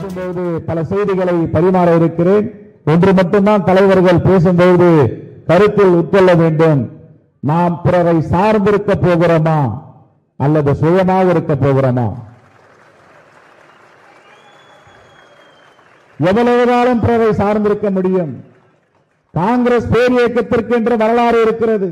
பேசும்போது பல செய்திகளை பரிமாற இருக்கிறேன் ஒன்று மட்டும்தான் தலைவர்கள் பேசும்போது கருத்தில் உட்கொள்ள வேண்டும் நாம் பிறரை சார்ந்திருக்க போகிறோமா அல்லது சுயமாக இருக்க போகிறோமா எவ்வளவு காலம் பிறரை சார்ந்திருக்க முடியும் காங்கிரஸ் பேர் இயக்கத்திற்கு என்று வரலாறு இருக்கிறது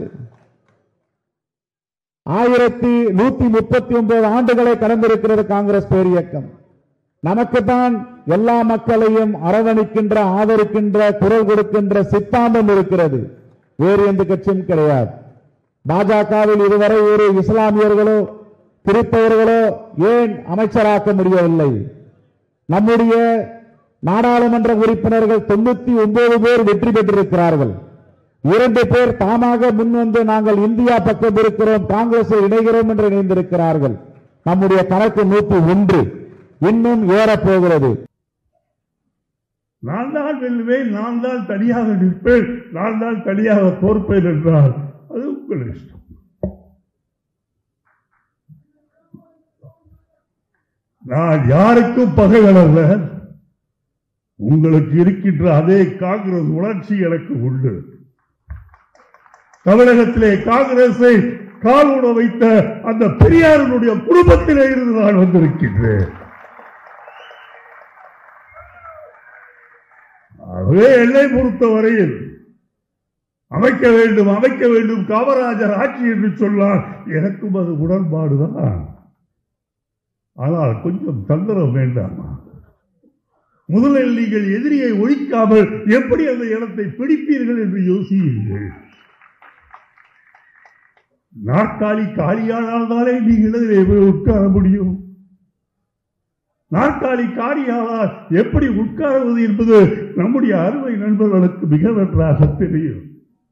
ஆயிரத்தி நூத்தி முப்பத்தி ஒன்பது ஆண்டுகளை கடந்திருக்கிறது காங்கிரஸ் பேர் இயக்கம் நமக்குத்தான் எல்லா மக்களையும் அரவணைக்கின்ற ஆதரிக்கின்ற குரல் கொடுக்கின்ற சித்தாந்தம் இருக்கிறது வேறு எந்த கட்சியும் கிடையாது பாஜகவில் இதுவரை ஒரு இஸ்லாமியர்களோ கிறிஸ்தவர்களோ ஏன் அமைச்சராக்க முடியவில்லை நம்முடைய நாடாளுமன்ற உறுப்பினர்கள் தொண்ணூத்தி ஒன்பது பேர் வெற்றி பெற்றிருக்கிறார்கள் இரண்டு பேர் தாமாக முன்வந்து நாங்கள் இந்தியா பக்கம் இருக்கிறோம் காங்கிரஸில் இணைகிறோம் என்று இணைந்திருக்கிறார்கள் நம்முடைய கணக்கு நூற்றி ஒன்று இன்னும் ஏறப்போகிறது நான் தான் வெல்லுவேன் நான் தான் தனியாக நிற்பேன் நான் தான் தனியாக தோற்பேன் என்றால் அது உங்கள் இஷ்டம் நான் யாருக்கும் பகைவன் அல்ல உங்களுக்கு இருக்கின்ற அதே காங்கிரஸ் உணர்ச்சி எனக்கு உண்டு தமிழகத்திலே காங்கிரஸை கால் உண வைத்த அந்த பெரியாரினுடைய குடும்பத்திலே இருந்து நான் வந்திருக்கின்றேன் ஆகவே எல்லை பொறுத்த வரையில் அமைக்க வேண்டும் அமைக்க வேண்டும் காமராஜர் ஆட்சி என்று சொன்னார் எனக்கும் அது உடன்பாடுதான் ஆனால் கொஞ்சம் தந்திரம் வேண்டாமா முதலில் நீங்கள் எதிரியை ஒழிக்காமல் எப்படி அந்த இடத்தை பிடிப்பீர்கள் என்று யோசியுங்கள் நாற்காலி காலியானால் தானே நீங்கள் அதிலே போய் உட்கார முடியும் நாற்காலி காரியானால் எப்படி உட்காருவது என்பது நம்முடைய அருமை நண்பர்களுக்கு மிக நன்றாக தெரியும்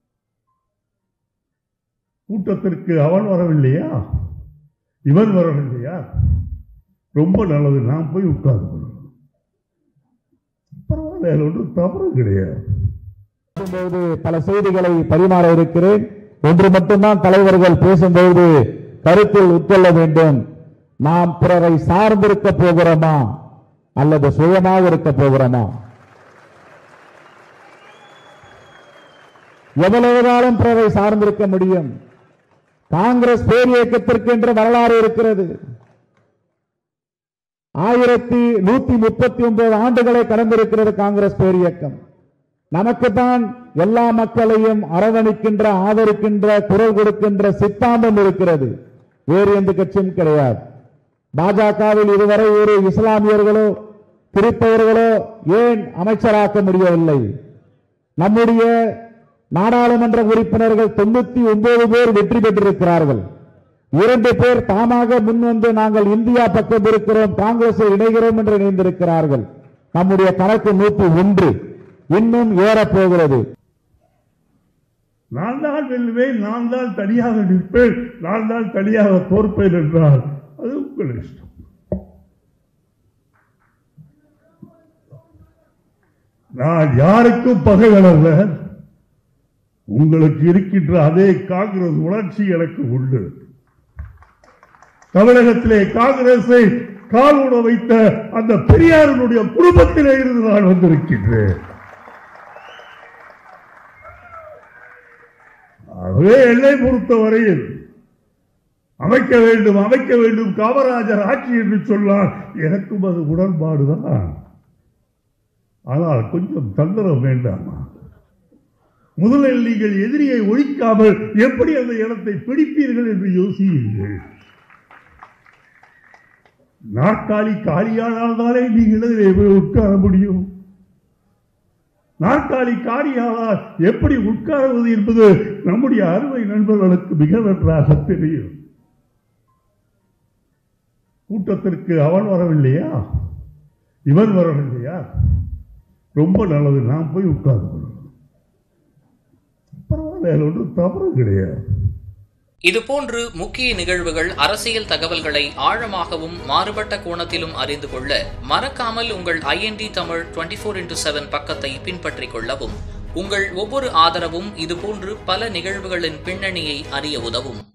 கூட்டத்திற்கு அவன் வரவில்லையா இவன் வரவில்லையா ரொம்ப நல்லது நாம் போய் உட்கார்ந்து கொள்ளணும் பரவாயில்ல அதுல ஒன்றும் தவறு கிடையாது பேசும்போது பல செய்திகளை பரிமாற இருக்கிறேன் ஒன்று மட்டும்தான் தலைவர்கள் பேசும்போது கருத்தில் உட்கொள்ள வேண்டும் நாம் பிறரை சார்ந்திருக்க போகிறோமா அல்லது சுயமாக இருக்க போகிறோமா எவ்வளவு காலம் பிறரை சார்ந்திருக்க முடியும் காங்கிரஸ் பேர் இயக்கத்திற்கு என்று வரலாறு இருக்கிறது ஆயிரத்தி நூத்தி முப்பத்தி ஒன்பது ஆண்டுகளை கடந்திருக்கிறது காங்கிரஸ் பேர் இயக்கம் நமக்குத்தான் எல்லா மக்களையும் அரவணைக்கின்ற ஆதரிக்கின்ற குரல் கொடுக்கின்ற சித்தாந்தம் இருக்கிறது வேறு எந்த கட்சியும் கிடையாது பாஜகவில் இதுவரை ஒரு இஸ்லாமியர்களோ கிறிஸ்தவர்களோ ஏன் அமைச்சராக்க முடியவில்லை நம்முடைய நாடாளுமன்ற உறுப்பினர்கள் தொண்ணூத்தி ஒன்பது பேர் வெற்றி பெற்றிருக்கிறார்கள் இரண்டு பேர் தாமாக முன்வந்து நாங்கள் இந்தியா பக்கம் இருக்கிறோம் காங்கிரஸில் இணைகிறோம் என்று இணைந்திருக்கிறார்கள் நம்முடைய கணக்கு நூற்றி ஒன்று இன்னும் ஏறப்போகிறது நான் தான் வெல்லுவேன் நான் தான் தனியாக நிற்பேன் நான் தான் தனியாக தோற்பேன் என்றால் அது உங்கள் இஷ்டம் நான் யாருக்கும் பகைவன் அல்ல உங்களுக்கு இருக்கின்ற அதே காங்கிரஸ் உணர்ச்சி எனக்கு உண்டு தமிழகத்திலே காங்கிரஸை கால் உண வைத்த அந்த பெரியாரினுடைய குடும்பத்திலே இருந்து நான் வந்திருக்கின்றேன் ஆகவே எல்லை பொறுத்த வரையில் அமைக்க வேண்டும் அமைக்க வேண்டும் காமராஜர் ஆட்சி என்று சொன்னார் எனக்கும் அது உடன்பாடுதான் ஆனால் கொஞ்சம் தந்திரம் வேண்டாமா முதலில் நீங்கள் எதிரியை ஒழிக்காமல் எப்படி அந்த இடத்தை பிடிப்பீர்கள் என்று யோசியுங்கள் நாற்காலி காலியானால் தானே நீங்கள் அதிலே போய் உட்கார முடியும் நாற்காலி காரியானால் எப்படி உட்காருவது என்பது நம்முடைய அருமை நண்பர்களுக்கு மிக நன்றாக தெரியும் கூட்டத்திற்கு அவன் வரவில்லையா இவன் வரவில்லையா ரொம்ப நல்லது நாம் போய் உட்கார்ந்து கொள்ளணும் பரவாயில்ல அதுல ஒன்றும் தவறு கிடையாது இதுபோன்று முக்கிய நிகழ்வுகள் அரசியல் தகவல்களை ஆழமாகவும் மாறுபட்ட கோணத்திலும் அறிந்து கொள்ள மறக்காமல் உங்கள் IND Tamil twenty four into seven பக்கத்தை பின்பற்றிக் கொள்ளவும் உங்கள் ஒவ்வொரு ஆதரவும் இதுபோன்று பல நிகழ்வுகளின் பின்னணியை அறிய உதவும்